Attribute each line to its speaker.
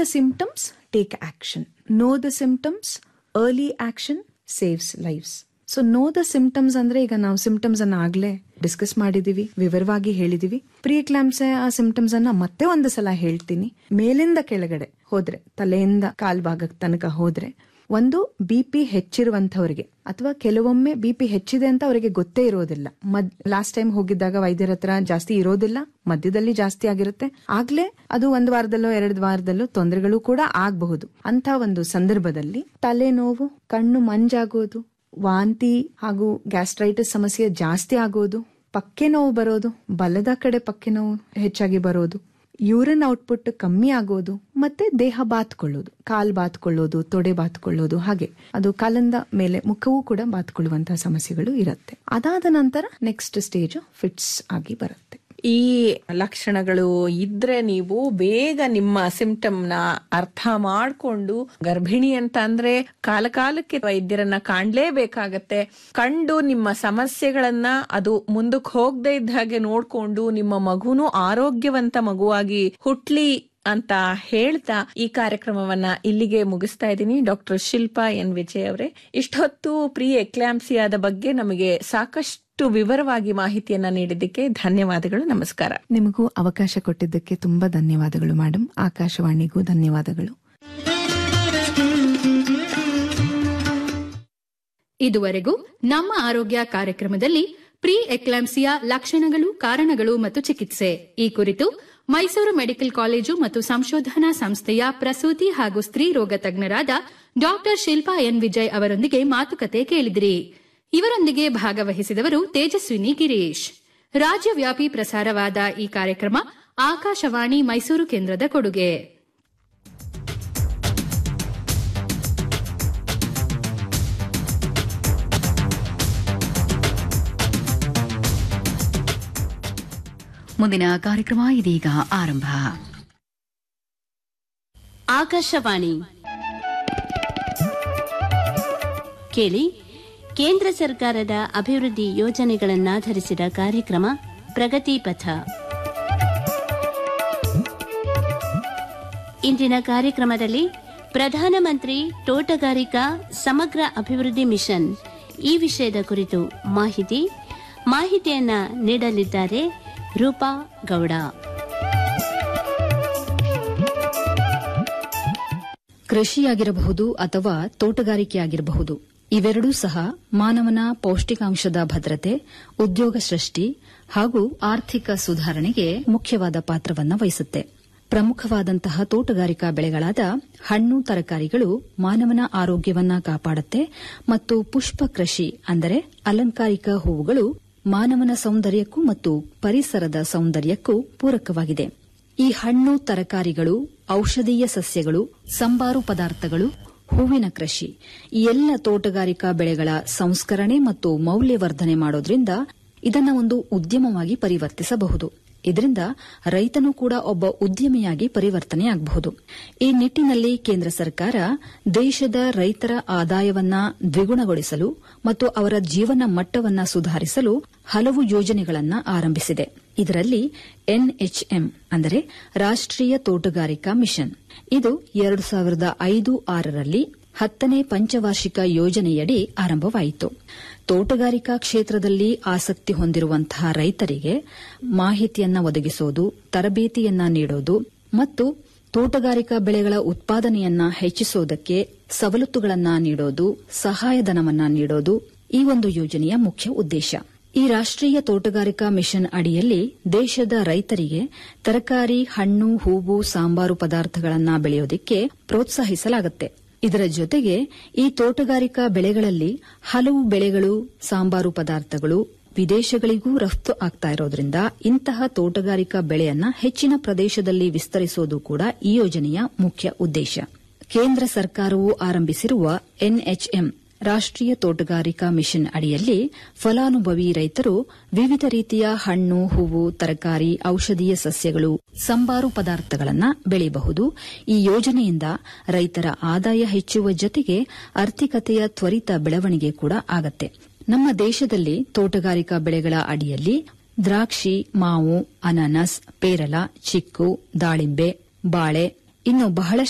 Speaker 1: the symptoms take action know the symptoms early action saves lives so know the symptoms ಅಂದ್ರೆ ಈಗ ನಾವು symptoms ಅನ್ನ ಆಗ್ಲೇ discuss ಮಾಡಿದೀವಿ ವಿವರವಾಗಿ ಹೇಳಿದೀವಿ ಪ್ರೀ ಕ್ಲಾಮ್ಸ್ ಆ ಸಿಂಪ್ಟಮ್ಸ್ ಅನ್ನ ಮತ್ತೆ ಒಂದು ಸಲ ಹೇಳ್ತೀನಿ ಮೇಲಿಂದ ಕೆಳಗಡೆ ಹೋದ್ರೆ ತಲೆಯಿಂದ ಕಾಲ್ಭಾಗಕ್ಕೆ ತನಕ ಹೋದ್ರೆ ಒಂದು ಬಿ ಪಿ ಹೆಚ್ಚಿರುವಂತವರಿಗೆ ಅಥವಾ ಕೆಲವೊಮ್ಮೆ ಬಿ ಪಿ ಹೆಚ್ಚಿದೆ ಅಂತ ಅವರಿಗೆ ಗೊತ್ತೇ ಇರೋದಿಲ್ಲ ಮದ್ ಲಾಸ್ಟ್ ಟೈಮ್ ಹೋಗಿದ್ದಾಗ ವೈದ್ಯರ ಹತ್ರ ಜಾಸ್ತಿ ಇರೋದಿಲ್ಲ ಮಧ್ಯದಲ್ಲಿ ಜಾಸ್ತಿ ಆಗಿರುತ್ತೆ ಆಗ್ಲೇ ಅದು ಒಂದು ವಾರದಲ್ಲೋ ಎರಡು ವಾರದಲ್ಲೋ ತೊಂದರೆಗಳು ಕೂಡ ಆಗಬಹುದು ಅಂತ ಒಂದು ಸಂದರ್ಭದಲ್ಲಿ ತಲೆನೋವು ಕಣ್ಣು ಮಂಜಾಗೋದು ವಾಂತಿ ಹಾಗೂ ಗ್ಯಾಸ್ಟ್ರೈಟಿಸ್ ಸಮಸ್ಯೆ ಜಾಸ್ತಿ ಆಗೋದು ಪಕ್ಕೆ ನೋವು ಬರೋದು ಬಲದ ಕಡೆ ಪಕ್ಕೆ ನೋವು ಹೆಚ್ಚಾಗಿ ಬರೋದು ಯೂರಿನ್ ಔಟ್ಪುಟ್ ಕಮ್ಮಿ ಆಗೋದು ಮತ್ತೆ ದೇಹ ಬಾತ್ಕೊಳ್ಳೋದು ಕಾಲ್ ಬಾತ್ಕೊಳ್ಳೋದು ತೊಡೆ ಬಾತ್ಕೊಳ್ಳೋದು ಹಾಗೆ ಅದು ಕಾಲಿಂದ ಮೇಲೆ ಮುಖವೂ ಕೂಡ ಬಾತ್ಕೊಳ್ಳುವಂತಹ ಸಮಸ್ಯೆಗಳು ಇರುತ್ತೆ ಅದಾದ ನಂತರ ನೆಕ್ಸ್ಟ್ ಸ್ಟೇಜ್ ಫಿಟ್ಸ್ ಆಗಿ ಬರುತ್ತೆ
Speaker 2: ಈ ಲಕ್ಷಣಗಳು ಇದ್ರೆ ನೀವು ಬೇಗ ನಿಮ್ಮ ಸಿಂಪ್ಟಮ್ ನ ಅರ್ಥ ಮಾಡ್ಕೊಂಡು ಗರ್ಭಿಣಿ ಅಂತ ಅಂದ್ರೆ ಕಾಲ ಕಾಲಕ್ಕೆ ವೈದ್ಯರನ್ನ ಕಾಣ್ಲೇಬೇಕಾಗತ್ತೆ ಕಂಡು ನಿಮ್ಮ ಸಮಸ್ಯೆಗಳನ್ನ ಅದು ಮುಂದಕ್ಕೆ ಹೋಗದೆ ಇದ್ದ ಹಾಗೆ ನೋಡ್ಕೊಂಡು ನಿಮ್ಮ ಮಗುನು ಆರೋಗ್ಯವಂತ ಮಗುವಾಗಿ ಹುಟ್ಲಿ ಅಂತ ಹೇಳ್ತಾ ಈ ಕಾರ್ಯಕ್ರಮವನ್ನ ಇಲ್ಲಿಗೆ ಮುಗಿಸ್ತಾ ಇದ್ದೀನಿ ಡಾಕ್ಟರ್ ಶಿಲ್ಪಾ ಎನ್ ವಿಜಯ್ ಅವರೇ ಇಷ್ಟೊತ್ತು ಪ್ರೀ ಎಕ್ಲಾಂಸಿಯಾದ ಬಗ್ಗೆ ನಮಗೆ ಸಾಕಷ್ಟು ವಿವರವಾಗಿ ಮಾಹಿತಿಯನ್ನ ನೀಡಿದ್ದಕ್ಕೆ ಧನ್ಯವಾದಗಳು ನಮಸ್ಕಾರ
Speaker 1: ನಿಮಗೂ ಅವಕಾಶ ಕೊಟ್ಟಿದ್ದಕ್ಕೆ ತುಂಬಾ ಧನ್ಯವಾದಗಳು ಮೇಡಮ್ ಆಕಾಶವಾಣಿಗೂ ಧನ್ಯವಾದಗಳು
Speaker 3: ಇದುವರೆಗೂ ನಮ್ಮ ಆರೋಗ್ಯ ಕಾರ್ಯಕ್ರಮದಲ್ಲಿ ಪ್ರೀ ಎಕ್ಲಾಂಸಿಯಾ ಲಕ್ಷಣಗಳು ಕಾರಣಗಳು ಮತ್ತು ಚಿಕಿತ್ಸೆ ಈ ಕುರಿತು ಮೈಸೂರು ಮೆಡಿಕಲ್ ಕಾಲೇಜು ಮತ್ತು ಸಂಶೋಧನಾ ಸಂಸ್ಥೆಯ ಪ್ರಸೂತಿ ಹಾಗೂ ಸ್ತ್ರೀ ರೋಗ ತಜ್ಞರಾದ ಡಾಕ್ಟರ್ ಶಿಲ್ಪಾ ಎನ್ ವಿಜಯ್ ಅವರೊಂದಿಗೆ ಮಾತುಕತೆ ಕೇಳಿದಿರಿ ಇವರೊಂದಿಗೆ ಭಾಗವಹಿಸಿದವರು ತೇಜಸ್ವಿನಿ ಗಿರೀಶ್ ರಾಜ್ಯವ್ಯಾಪಿ ಪ್ರಸಾರವಾದ ಈ ಕಾರ್ಯಕ್ರಮ ಆಕಾಶವಾಣಿ ಮೈಸೂರು ಕೇಂದ್ರದ ಕೊಡುಗೆ
Speaker 4: ಮುಂದಿನ ಕಾರ್ಯಕ್ರಮ ಇದೀಗ ಆರಂಭ
Speaker 5: ಆಕಾಶವಾಣಿ ಕೇಳಿ ಕೇಂದ್ರ ಸರ್ಕಾರದ ಅಭಿವೃದ್ಧಿ ಯೋಜನೆಗಳನ್ನಾಧರಿಸಿದ ಕಾರ್ಯಕ್ರಮ ಪ್ರಗತಿ ಪಥ ಇಂದಿನ ಕಾರ್ಯಕ್ರಮದಲ್ಲಿ ಪ್ರಧಾನಮಂತ್ರಿ ತೋಟಗಾರಿಕಾ ಸಮಗ್ರ ಅಭಿವೃದ್ಧಿ ಮಿಷನ್ ಈ ವಿಷಯದ ಕುರಿತು ಮಾಹಿತಿ ಮಾಹಿತಿಯನ್ನ ನೀಡಲಿದ್ದಾರೆ ರೂಪಾ ಗೌಡ
Speaker 4: ಕೃಷಿಯಾಗಿರಬಹುದು ಅಥವಾ ತೋಟಗಾರಿಕೆಯಾಗಿರಬಹುದು ಇವೆರಡೂ ಸಹ ಮಾನವನ ಪೌಷ್ಟಿಕಾಂಶದ ಭದ್ರತೆ ಉದ್ಯೋಗ ಸೃಷ್ಟಿ ಹಾಗೂ ಆರ್ಥಿಕ ಸುಧಾರಣೆಗೆ ಮುಖ್ಯವಾದ ಪಾತ್ರವನ್ನು ವಹಿಸುತ್ತೆ ಪ್ರಮುಖವಾದಂತಹ ತೋಟಗಾರಿಕಾ ಬೆಳೆಗಳಾದ ಹಣ್ಣು ತರಕಾರಿಗಳು ಮಾನವನ ಆರೋಗ್ಯವನ್ನ ಕಾಪಾಡುತ್ತೆ ಮತ್ತು ಪುಷ್ಪ ಕೃಷಿ ಅಂದರೆ ಅಲಂಕಾರಿಕ ಹೂವುಗಳು ಮಾನವನ ಸೌಂದರ್ಯಕ್ಕೂ ಮತ್ತು ಪರಿಸರದ ಸೌಂದರ್ಯಕ್ಕೂ ಪೂರಕವಾಗಿದೆ ಈ ಹಣ್ಣು ತರಕಾರಿಗಳು ಔಷಧೀಯ ಸಸ್ಯಗಳು ಸಂಬಾರು ಪದಾರ್ಥಗಳು ಹೂವಿನ ಕೃಷಿ ಈ ಎಲ್ಲ ತೋಟಗಾರಿಕಾ ಬೆಳೆಗಳ ಸಂಸ್ಕರಣೆ ಮತ್ತು ಮೌಲ್ಯವರ್ಧನೆ ಮಾಡೋದ್ರಿಂದ ಇದನ್ನ ಒಂದು ಉದ್ಯಮವಾಗಿ ಪರಿವರ್ತಿಸಬಹುದು ಇದರಿಂದ ರೈತನು ಕೂಡ ಒಬ್ಬ ಉದ್ಯಮಿಯಾಗಿ ಪರಿವರ್ತನೆಯಾಗಬಹುದು ಈ ನಿಟ್ಟಿನಲ್ಲಿ ಕೇಂದ್ರ ಸರ್ಕಾರ ದೇಶದ ರೈತರ ಆದಾಯವನ್ನ ದ್ವಿಗುಣಗೊಳಿಸಲು ಮತ್ತು ಅವರ ಜೀವನ ಮಟ್ಟವನ್ನ ಸುಧಾರಿಸಲು ಹಲವು ಯೋಜನೆಗಳನ್ನು ಆರಂಭಿಸಿದೆ ಇದರಲ್ಲಿ ಎನ್ಎಚ್ಎಂ ಅಂದರೆ ರಾಷ್ಟೀಯ ತೋಟಗಾರಿಕಾ ಮಿಷನ್ ಇದು ಎರಡು ಸಾವಿರದ ಐದು ಆರರಲ್ಲಿ ಹತ್ತನೇ ಪಂಚವಾರ್ಷಿಕ ಯೋಜನೆಯಡಿ ಆರಂಭವಾಯಿತು ತೋಟಗಾರಿಕಾ ಕ್ಷೇತ್ರದಲ್ಲಿ ಆಸಕ್ತಿ ಹೊಂದಿರುವಂತಹ ರೈತರಿಗೆ ಮಾಹಿತಿಯನ್ನ ಒದಗಿಸೋದು ತರಬೇತಿಯನ್ನ ನೀಡೋದು ಮತ್ತು ತೋಟಗಾರಿಕಾ ಬೆಳೆಗಳ ಉತ್ಪಾದನೆಯನ್ನ ಹೆಚ್ಚಿಸೋದಕ್ಕೆ ಸವಲತ್ತುಗಳನ್ನ ನೀಡೋದು ಸಹಾಯಧನವನ್ನ ನೀಡೋದು ಈ ಒಂದು ಯೋಜನೆಯ ಮುಖ್ಯ ಉದ್ದೇಶ ಈ ರಾಷ್ಟೀಯ ತೋಟಗಾರಿಕಾ ಮಿಷನ್ ಅಡಿಯಲ್ಲಿ ದೇಶದ ರೈತರಿಗೆ ತರಕಾರಿ ಹಣ್ಣು ಹೂವು ಸಾಂಬಾರು ಪದಾರ್ಥಗಳನ್ನ ಬೆಳೆಯೋದಕ್ಕೆ ಪ್ರೋತ್ಸಾಹಿಸಲಾಗುತ್ತೆ ಇದರ ಜೊತೆಗೆ ಈ ತೋಟಗಾರಿಕಾ ಬೆಳೆಗಳಲ್ಲಿ ಹಲವು ಬೆಳೆಗಳು ಸಾಂಬಾರು ಪದಾರ್ಥಗಳು ವಿದೇಶಗಳಿಗೂ ರಫ್ತು ಆಗ್ತಾ ಇರೋದ್ರಿಂದ ಇಂತಹ ತೋಟಗಾರಿಕಾ ಬೆಳೆಯನ್ನ ಹೆಚ್ಚಿನ ಪ್ರದೇಶದಲ್ಲಿ ವಿಸ್ತರಿಸೋದು ಕೂಡ ಈ ಯೋಜನೆಯ ಮುಖ್ಯ ಉದ್ದೇಶ ಕೇಂದ್ರ ಸರ್ಕಾರವು ಆರಂಭಿಸಿರುವ ಎನ್ಎಚ್ಎಂ ರಾಷ್ಟೀಯ ತೋಟಗಾರಿಕಾ ಮಿಷನ್ ಅಡಿಯಲ್ಲಿ ಫಲಾನುಭವಿ ರೈತರು ವಿವಿಧ ರೀತಿಯ ಹಣ್ಣು ಹೂವು ತರಕಾರಿ ಔಷಧೀಯ ಸಸ್ಯಗಳು ಸಂಬಾರು ಪದಾರ್ಥಗಳನ್ನು ಬೆಳೆಯಬಹುದು ಈ ಯೋಜನೆಯಿಂದ ರೈತರ ಆದಾಯ ಹೆಚ್ಚುವ ಜೊತೆಗೆ ಆರ್ಥಿಕತೆಯ ತ್ವರಿತ ಬೆಳವಣಿಗೆ ಕೂಡ ಆಗತ್ತೆ ನಮ್ಮ ದೇಶದಲ್ಲಿ ತೋಟಗಾರಿಕಾ ಬೆಳೆಗಳ ಅಡಿಯಲ್ಲಿ ದ್ರಾಕ್ಷಿ ಮಾವು ಅನಾನಸ್ ಪೇರಲ ಚಿಕ್ಕು ದಾಳಿಂಬೆ ಬಾಳೆ ಇನ್ನು ಬಹಳ